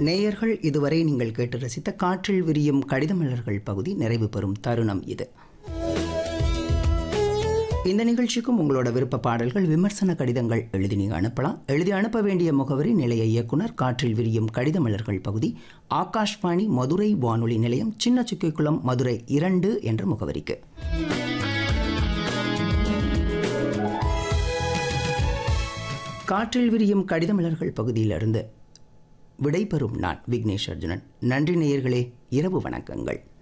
நேயர்கள் இதுவரை நீங்கள் கேட்டு ரசித்த காற்றில் விரியும் கடிதமலர்கள் பகுதி நிறைவு பெறும் தருணம் இது இந்த நிகழ்ச்சிக்கும் உங்களோட விருப்ப பாடல்கள் விமர்சன கடிதங்கள் எழுதி நீங்க அனுப்பலாம் எழுதி அனுப்ப வேண்டிய முகவரி நிலைய இயக்குனர் காற்றில் விரியும் கடிதமலர்கள் பகுதி ஆகாஷ்வாணி மதுரை வானொலி நிலையம் சின்ன சுக்கிக்குளம் மதுரை இரண்டு என்ற முகவரிக்கு காற்றில் விரியும் கடிதமலர்கள் பகுதியிலிருந்து விடைபெறும் நான் விக்னேஷ் அர்ஜுனன் நன்றி நேயர்களே இரவு வணக்கங்கள்